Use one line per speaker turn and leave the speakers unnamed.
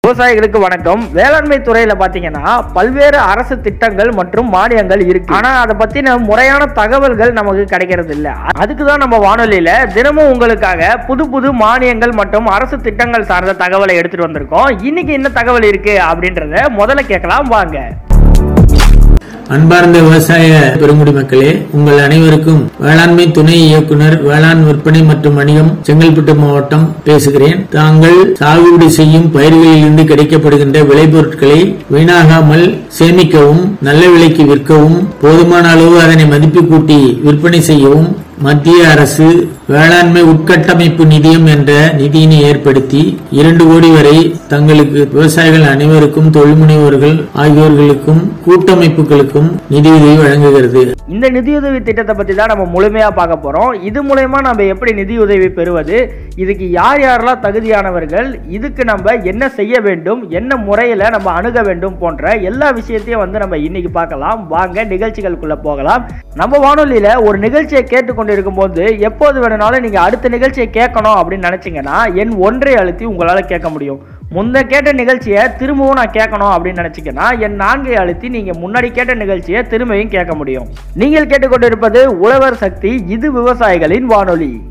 விவசாயிகளுக்கு வணக்கம் வேளாண்மை துறையில பாத்தீங்கன்னா பல்வேறு அரசு திட்டங்கள் மற்றும் மானியங்கள் இருக்கு ஆனா அதை பத்தின முறையான தகவல்கள் நமக்கு கிடைக்கிறது இல்ல அதுக்கு தான் நம்ம வானொலியில தினமும் உங்களுக்காக புது புது மானியங்கள் மற்றும் அரசு திட்டங்கள் சார்ந்த தகவலை எடுத்துட்டு வந்திருக்கோம் இன்னைக்கு என்ன தகவல் இருக்கு அப்படின்றத முதல்ல கேட்கலாம் வாங்க
அன்பார்ந்த விவசாய பெருங்குடி மக்களே உங்கள் அனைவருக்கும் வேளாண்மை துணை இயக்குனர் வேளாண் விற்பனை மற்றும் வணிகம் செங்கல்பட்டு மாவட்டம் பேசுகிறேன் தாங்கள் சாகுபடி செய்யும் பயிர்களிலிருந்து கிடைக்கப்படுகின்ற விளைபொருட்களை வீணாகாமல் சேமிக்கவும் நல்ல விலைக்கு விற்கவும் போதுமான அளவு அதனை மதிப்பு கூட்டி விற்பனை செய்யவும் மத்திய அரசு வேளாண்மை உட்கட்டமைப்பு நிதியம் என்ற நிதியினை ஏற்படுத்தி இரண்டு கோடி வரை தங்களுக்கு விவசாயிகள் அனைவருக்கும் தொழில்முனைவோர்கள் ஆகியோர்களுக்கும் கூட்டமைப்புகளுக்கும் நிதியுதவி வழங்குகிறது
இந்த நிதியுதவி திட்டத்தை பத்தி தான் நம்ம முழுமையா பார்க்க போறோம் இது மூலயமா நம்ம எப்படி நிதியுதவி பெறுவது இதுக்கு யார் யாரெல்லாம் தகுதியானவர்கள் இதுக்கு நம்ம என்ன செய்ய வேண்டும் என்ன முறையில நம்ம அணுக வேண்டும் போன்ற எல்லா விஷயத்தையும் வந்து நம்ம இன்னைக்கு பார்க்கலாம் வாங்க நிகழ்ச்சிகளுக்குள்ள போகலாம் நம்ம வானொலியில ஒரு நிகழ்ச்சியை கேட்டுக்கொண்டிருக்கும் போது எப்போது வேணும்னாலும் நீங்க அடுத்த நிகழ்ச்சியை கேட்கணும் அப்படின்னு நினைச்சீங்கன்னா என் ஒன்றை அழுத்தி உங்களால கேட்க முடியும் முன்ன கேட்ட நிகழ்ச்சியை திரும்பவும் நான் கேட்கணும் அப்படின்னு நினைச்சீங்கன்னா என் நான்கை அழுத்தி நீங்க முன்னாடி கேட்ட நிகழ்ச்சியை திரும்பியும் கேட்க முடியும் நீங்கள் கேட்டுக்கொண்டிருப்பது உழவர் சக்தி இது விவசாயிகளின் வானொலி